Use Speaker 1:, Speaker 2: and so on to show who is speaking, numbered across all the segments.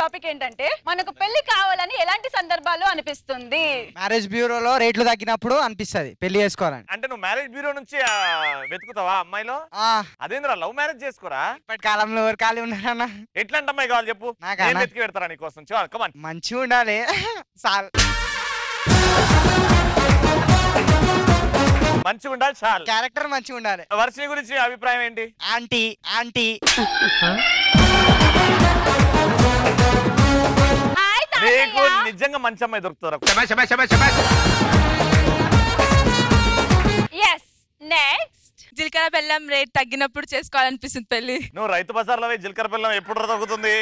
Speaker 1: Topic ఏంటంటే మనకు పెళ్లి కావాలని ఎలాంటి సందర్భాలు అనిపిస్తుంది
Speaker 2: మ్యారేజ్ బ్యూరోలో రేట్లు తగ్గినప్పుడు అనిపిస్తది పెళ్లి చేసుకోవాలని
Speaker 3: అంటే నువ్వు మ్యారేజ్ బ్యూరో నుంచి ఆ, వెతుకుతావా అమ్మాయిలో
Speaker 2: ఆ,
Speaker 3: అదేంద్రా లవ్ మ్యారేజ్ చేసుకోరా
Speaker 2: ఇప్పటి కాలంలో ఎవరు ఖాళీ ఉన్నారన్న
Speaker 3: ఎట్లాంటి అమ్మాయి కావాలి చెప్పు
Speaker 2: నాకా
Speaker 3: నేను
Speaker 2: అన్న?
Speaker 3: వెతికి పెడతారా నీకోసం చూడాలి కమాన్
Speaker 2: మంచిగా ఉండాలి చాలు
Speaker 3: మంచిగా ఉండాలి చాలు
Speaker 2: క్యారెక్టర్ మంచిగా ఉండాలి
Speaker 3: వర్షిని గురించి నీ అభిప్రాయం ఏంటి
Speaker 2: ఆంటీ ఆంటీ
Speaker 1: హాయ్
Speaker 3: నీకు
Speaker 1: తాతయ్య
Speaker 3: నిజంగా మంచి అమ్మాయి దొరుకుతారా
Speaker 1: ఎస్ నెక్స్ట్
Speaker 4: జీలకర్ర బెల్లం రేట్ తగ్గినప్పుడు చేసుకోవాలనిపిస్తుంది పెళ్లి
Speaker 3: నువ్వు రైతు బజార్లో పోయి జీలకర్ర బెల్లం ఎప్పుడు దొరుకుతుంది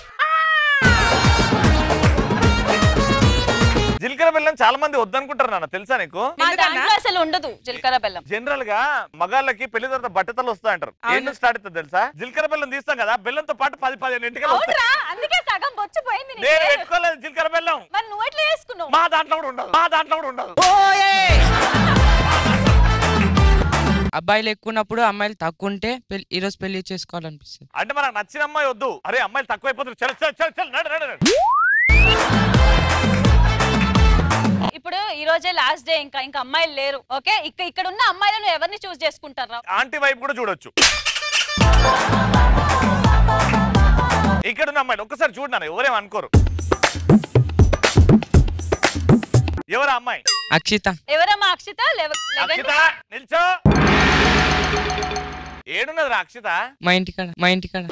Speaker 3: జీలకర్ర బెల్లం చాలా మంది వద్దనుకుంటారు నాన్న తెలుసా నీకు
Speaker 1: మా
Speaker 4: ఎందుకన్నా?
Speaker 1: దాంట్లో అసలు ఉండదు జీలకర్ర బెల్లం
Speaker 3: జనరల్ గా మగాళ్ళకి పెళ్లి తర్వాత బట్టతలు వస్తాయంటారు ఏం స్టార్ట్ అవుతుంది తెలుసా జీలకర్ర బెల్లం తీస్తాం కదా బెల్లంతో పాటు పది పదిహేను ఇంటికి వస్తాయి
Speaker 1: అవునరా అందుకే సగం బొచ్చిపోయింది నీకు.
Speaker 3: నేను పెట్టుకోలేదు జీలకర్ర బెల్లం
Speaker 1: మరి నువ్వు ఎట్లా చేసుకున్నావు
Speaker 3: మా దాంట్లో కూడా ఉండదు మా దాంట్లో కూడా ఉండదు
Speaker 5: అబ్బాయిలు ఎక్కువ ఉన్నప్పుడు అమ్మాయిలు తక్కువ ఉంటే పెళ్లి ఈ రోజు పెళ్లి చేసుకోవాలనిపిస్తుంది
Speaker 3: అంటే మనకు నచ్చిన అమ్మాయి వద్దు అరే అమ్మాయిలు తక్కువైపోతుంది చల్ చల్ చల్ చల్ నడు నడు నడు.
Speaker 1: ఇప్పుడు ఈ రోజే లాస్ట్ డే ఇంకా ఇంకా అమ్మాయిలు లేరు ఓకే ఇక్కడ ఇక్కడ ఉన్న అమ్మాయిలను ఎవరిని చూస్ చేసుకుంటారా
Speaker 3: ఆంటీ వైపు కూడా చూడొచ్చు ఇక్కడ ఉన్న అమ్మాయిలు ఒక్కసారి చూడన్నాను ఎవరేం అనుకోరు ఎవరా అమ్మాయి
Speaker 5: అక్షిత
Speaker 1: ఎవరమ్మా అక్షిత లేవ-
Speaker 3: అక్షిత
Speaker 1: లేవండి.
Speaker 3: నిల్చో ఏడున్నదిరా అక్షిత
Speaker 5: మా ఇంటికాడ మా ఇంటికాడ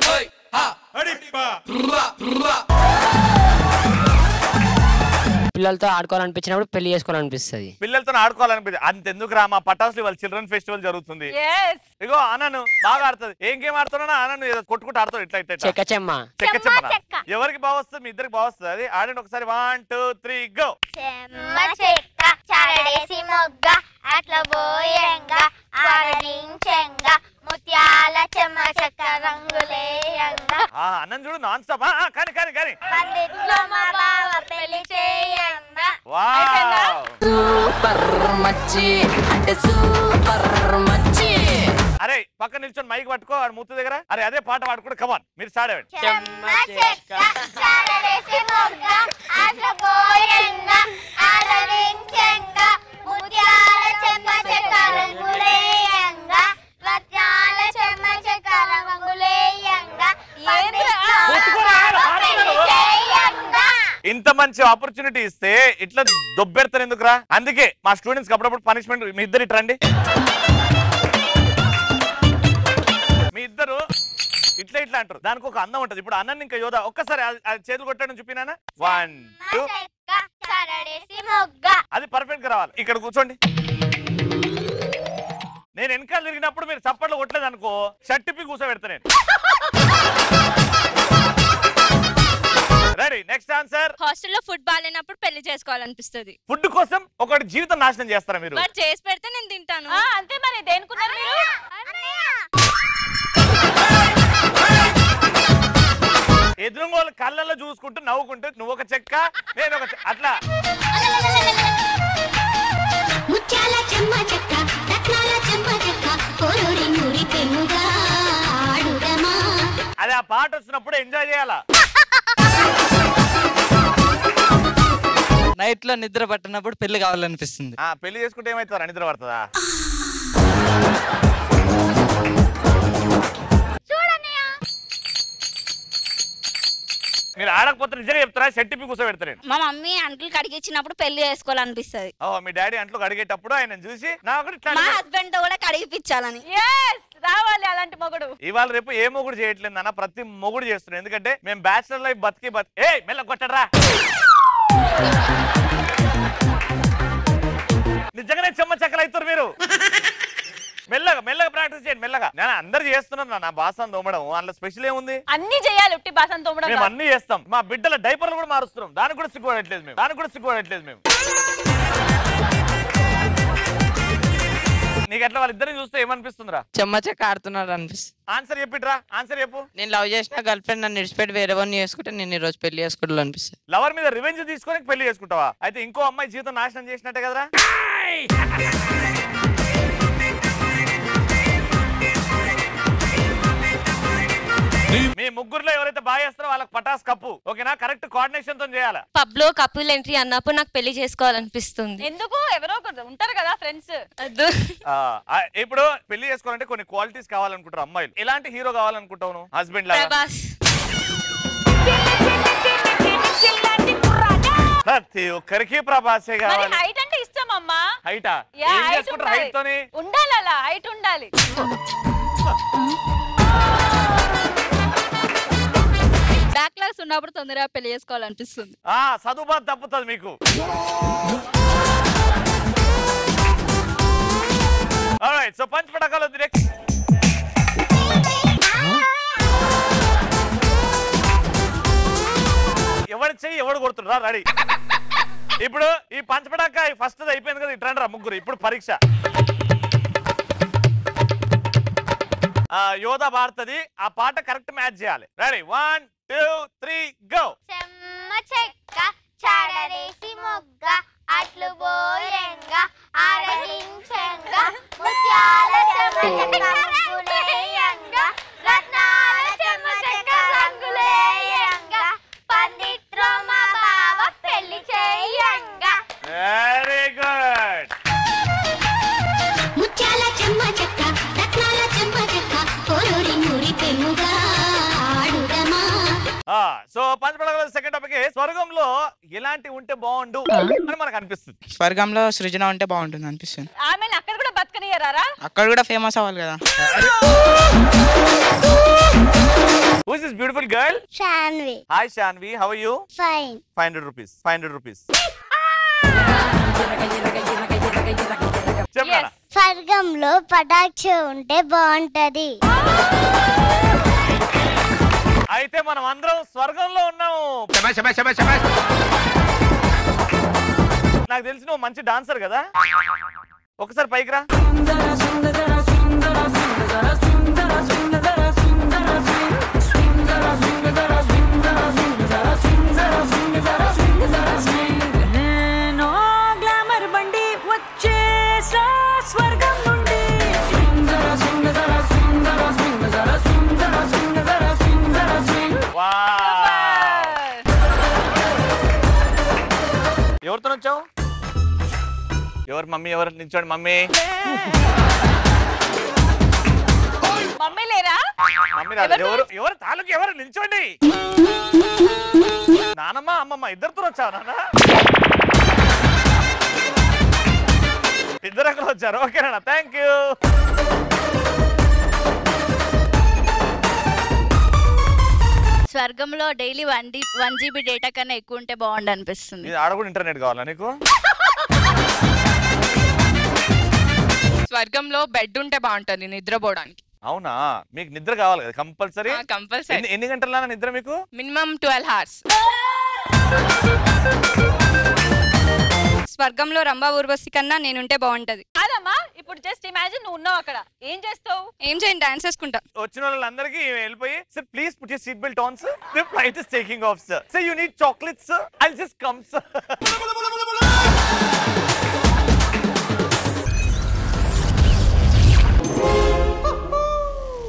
Speaker 6: పిల్లలతో ఆడుకోవాలనిపించినప్పుడు పెళ్లి చేసుకోవాలనిపిస్తుంది
Speaker 3: పిల్లలతో ఆడుకోవాలనిపించింది అంతెందుకు రా మా పటాసులు వాళ్ళ చిల్డ్రన్ ఫెస్టివల్ జరుగుతుంది
Speaker 1: Yes.
Speaker 3: ఇగో ఆనను బాగా ఆడుతుంది ఏం గేమ్ ఆడుతున్నా ఆనను ఏదో కొట్టుకుంటూ ఆడుతాడు ఇట్లా ఇట్లా ఇట్లా.
Speaker 6: చెక్క చెమ్మ
Speaker 3: చెక్క
Speaker 1: చెమ్మ
Speaker 3: చెమ్మనా?
Speaker 1: చెక్క.
Speaker 3: ఎవరికి బాగా వస్తుంది మీ ఇద్దరికి బాగా వస్తుంది అది ఆడండి ఒకసారి వన్ టూ త్రీ గో
Speaker 7: చెమ్మ చెక్క చారడేసి మొగ్గ అట్ల పోయంగా ఆరడించెంగా ముత్యాల చెమ్మ చెక్క రంగులేయంగా
Speaker 3: ఆ అన్నం చూడు నాన్ స్టాప్ కానీ కానీ కానీ
Speaker 7: పందిట్లో మా బావ పెళ్లి చేయంగా
Speaker 3: వావ్
Speaker 8: సూపర్ మచ్చి అంటే సూపర్ మచ్చి
Speaker 3: అరే పక్కన నిల్చొని మైక్ పట్టుకో ఆడు ముత్తు దగ్గర అరే అదే పాట పాడుకుంటే కమాన్ మీరు స్టార్ట్ అవ్వండి
Speaker 7: చెమ్మ చెక్క చారడేసి మొగ్గ అట్ల పోయంగా ఆరడించెంగా ముత్యాల చెమ్మ చెక్క రంగులేయంగా రత్నాల చెమ్మ చెక్క రంగులేయంగా
Speaker 1: ఏంద్రా?
Speaker 7: పందిట్లో మా బావ పెళ్లి చేయంగా
Speaker 3: ఇంత మంచి ఆపర్చునిటీ ఇస్తే ఇట్లా దొబ్బెడతారు ఎందుకురా అందుకే మా స్టూడెంట్స్ అప్పుడప్పుడు పనిష్మెంట్ మీ ఇద్దరు ఇటు రండి మీ ఇద్దరు ఇట్లా ఇట్లా అంటారు దానికి ఒక అందం ఉంటది ఇప్పుడు అన్నని ఇంకా యోధ ఒక్కసారి ఆ- ఆ చేతులు కొట్టడం చూపినానా వన్ టూ
Speaker 7: చెక్క చారడేసి మొగ్గ
Speaker 3: అది పర్ఫెక్ట్ గా రావాలి ఇక్కడ కూర్చోండి నేను వెనకాల తిరిగినప్పుడు మీరు చప్పట్లు కొట్టలేదు అనుకో షర్టిప్పి కూర్చోబెడతా నేను రెడీ నెక్స్ట్ ఆన్సర్
Speaker 4: హాస్టల్లో ఫుడ్ బాగాలేనప్పుడు పెళ్లి చేసుకోవాలనిపిస్తుంది
Speaker 3: ఫుడ్ కోసం ఒకటి జీవితం నాశనం చేస్తారా మీరు
Speaker 4: మరి చేసి పెడితే నేను తింటాను
Speaker 1: ఆ, అంతే మరి దేనుకున్నారు మీరు
Speaker 3: ఎదురుగా వాళ్ళ కళ్ళల్లో చూసుకుంటూ నవ్వుకుంటూ నువ్వు ఒక చెక్క నేను ఒక చెక్క అట్లా
Speaker 7: ముత్యాల చెమ్మ చెక్క రత్నాల చెమ్మ చెక్క కోరూరి నూరి పెనుగా ఆడుదమా
Speaker 3: అది ఆ పాట వచ్చినప్పుడు ఎంజాయ్ చేయాలా
Speaker 5: నైట్ లో నిద్ర పట్టినప్పుడు పెళ్లి కావాలనిపిస్తుంది
Speaker 3: ఆ పెళ్లి చేసుకుంటే ఏమవుతారా నిద్ర పడుతుందా మీరు ఆడకపోతే నిజంగా చెప్తారా షట్టిప్పి కూర్చోబెడతారు
Speaker 4: మా మమ్మీ అంకుల్ కడిగిచ్చినప్పుడు పెళ్లి చేసుకోవాలనిపిస్తుంది
Speaker 3: ఓ మీ డాడీ అంట్లో అడిగేటప్పుడు ఆయన చూసి నాకు ఇట్లా
Speaker 4: మా
Speaker 3: అడిగాడు.
Speaker 4: హస్బెండ్ తో కూడా కడిగిపించాలని
Speaker 1: ఎస్ రావాలి అలాంటి మొగుడు
Speaker 3: ఇవాళ రేపు ఏ మొగుడు చేయట్లేదు అన్న ప్రతి మొగుడు చేస్తున్నాడు ఎందుకంటే మేము బ్యాచిలర్ లైఫ్ బతికి బతి ఏ మెల్ల కొట్టడరా నిజంగానే చెమ్మ చెక్కలు అవుతారు మీరు మెల్లగా మెల్లగా ప్రాక్టీస్ చేయండి మెల్లగా నేను అందరు చేస్తున్నారు నా బాసం తోమడం అందులో స్పెషల్ ఏముంది
Speaker 1: అన్ని చేయాలి ఉట్టి బాసం తోమడం
Speaker 3: మేము
Speaker 1: కాదు.
Speaker 3: అన్ని చేస్తాం మా బిడ్డల డైపర్లు కూడా మారుస్తున్నాం దానికి కూడా సిగ్గుపడట్లేదు మేము దానికి కూడా సిగ్గుపడట్లేదు మేము నీకు ఎట్లా వాళ్ళిద్దరిని చూస్తే ఏమనిపిస్తుందిరా
Speaker 5: చెమ్మ చెక్క ఆడుతున్నారు అనిపిస్తుంది
Speaker 3: ఆన్సర్ చెప్పిట్రా ఆన్సర్ చెప్పు
Speaker 5: నేను లవ్ చేసిన గర్ల్ ఫ్రెండ్ నన్ను విడిచిపెట్టి వేరే వాడిని చేసుకుంటే నేను ఈ రోజు పెళ్లి చేసుకోవడం అనిపిస్తుంది
Speaker 3: లవర్ మీద రివెంజ్ తీసుకొని పెళ్లి చేసుకుంటావా అయితే ఇంకో అమ్మాయి జీవితం నాశనం చేసినట్టే కదరా మీ ముగ్గురులో ఎవరైతే బాగా చేస్తారో వాళ్ళకి పటాస్ కప్పు ఓకేనా కరెక్ట్ కోఆర్డినేషన్ తో చేయాలి
Speaker 4: పబ్ లో కపుల్ ఎంట్రీ అన్నప్పుడు నాకు పెళ్లి చేసుకోవాలనిపిస్తుంది
Speaker 1: ఎందుకు ఎవరో ఒకరు ఉంటారు కదా ఫ్రెండ్స్
Speaker 4: అద్దు
Speaker 3: ఆ, ఆ, ఇప్పుడు పెళ్లి చేసుకోవాలంటే కొన్ని క్వాలిటీస్ కావాలనుకుంటారు అమ్మాయిలు ఎలాంటి హీరో కావాలనుకుంటావు నువ్వు హస్బెండ్ లాగా
Speaker 4: ప్రభాస్
Speaker 3: ప్రతి ఒక్కరికి ప్రభాసే
Speaker 1: మరి
Speaker 3: కావాలి
Speaker 1: హైట్ అంటే ఇష్టం అమ్మా
Speaker 3: హైటా
Speaker 1: యా,
Speaker 3: ఏం
Speaker 1: height
Speaker 3: చేసుకుంటారు
Speaker 1: ఉండాలి.
Speaker 3: హైట్ తోని
Speaker 1: ఉండాలి అలా హైట్ ఉండాలి
Speaker 4: బ్యాక్ క్లాస్ ఉన్నప్పుడు తొందరగా పెళ్లి చేసుకోవాలనిపిస్తుంది
Speaker 3: ఆ చదువు బాధ తప్పుతుంది మీకు సో పంచ్ పటకాలు వద్దు next. ఎవడు చెయ్యి ఎవడు కొడుతుండ్రా రెడీ ఇప్పుడు ఈ పంచపడాక ఫస్ట్ అయిపోయింది కదా ఇట్రండి రా ముగ్గురు ఇప్పుడు పరీక్ష ఆ, యోధ భారతది ఆ పాట కరెక్ట్ మ్యాచ్ చేయాలి ready one two three go
Speaker 7: చెమ్మ చెక్క చాడరేసి మొగ్గ అట్లు బోరెంగ ఆరగించంగ ముత్యాల చెమ్మ చెక్క ముగ్గులేయంగ రత్నాల చెమ్మ చెక్క రంగులేయంగ పందిట్లో మా బావ పెళ్లి చేయంగ
Speaker 3: వెరీ గుడ్
Speaker 7: ముత్యాల చెమ్మ చెక్క రత్నాల చెమ్మ చెక్క కోరూరి మురి పెనుగా ఆడుదమా
Speaker 3: సో పంచపడగల సెకండ్ టాపిక్ స్వర్గంలో ఎలాంటి ఉంటే బాగుండు అని మనకు అనిపిస్తుంది
Speaker 5: స్వర్గంలో సృజన ఉంటే బాగుంటుంది అనిపిస్తుంది
Speaker 1: ఆమెను అక్కడ కూడా బతకనియరారా
Speaker 5: అక్కడ కూడా ఫేమస్ అవ్వాలి కదా
Speaker 3: who's is beautiful girl
Speaker 7: Shanvi
Speaker 3: hi Shanvi how you
Speaker 7: fine
Speaker 3: five hundred rupees five hundred rupees చెప్పనా
Speaker 7: స్వర్గంలో పటాక్ష ఉంటే బాగుంటది
Speaker 3: అయితే మనం అందరం స్వర్గంలో ఉన్నాము నాకు తెలిసి నువ్వు మంచి డాన్సర్ కదా ఒకసారి పైకి రా
Speaker 8: గ్లామర్ బండి వచ్చేసా స్వర్గం నుండి
Speaker 3: వావ్. ఎవరితో వచ్చావు ఎవరు మమ్మీ ఎవరు నిల్చోండి మమ్మీ
Speaker 1: మమ్మీ లేరా
Speaker 3: మమ్మీ రాలేదు ఎవరు ఎవరు తాలూకు ఎవరు నిల్చోండి నానమ్మ అమ్మమ్మ ఇద్దరితో వచ్చావు నాన్న ఇద్దరు అక్కడ వచ్చారు ఓకేనా థ్యాంక్ యూ
Speaker 4: స్వర్గంలో daily one D one GB data కన్నా ఎక్కువ ఉంటే బాగుండు అనిపిస్తుంది
Speaker 3: ఇది ఆడ కూడా ఇంటర్నెట్ కావాలా నీకు
Speaker 9: స్వర్గంలో బెడ్ ఉంటే బాగుంటుంది నిద్రపోవడానికి
Speaker 3: అవునా మీకు నిద్ర కావాలి కదా కంపల్సరీ
Speaker 9: కంపల్సరీ
Speaker 3: ఎన్ని ఎన్ని గంటల నిద్ర మీకు
Speaker 9: మినిమం ట్వెల్వ్ హార్స్
Speaker 4: స్వర్గంలో రంభా ఊర్వశి కన్నా నేనుంటే బాగుంటది
Speaker 1: కాదమ్మా ఇప్పుడు జస్ట్ ఇమాజిన్ నువ్వు ఉన్నావు అక్కడ ఏం చేస్తావు
Speaker 4: ఏం చేయండి డాన్స్ వేసుకుంటా
Speaker 3: వచ్చిన వాళ్ళందరికీ వెళ్ళిపోయి sir please put your seat belt on sir the flight is taking off sir sir you need chocolates I just come sir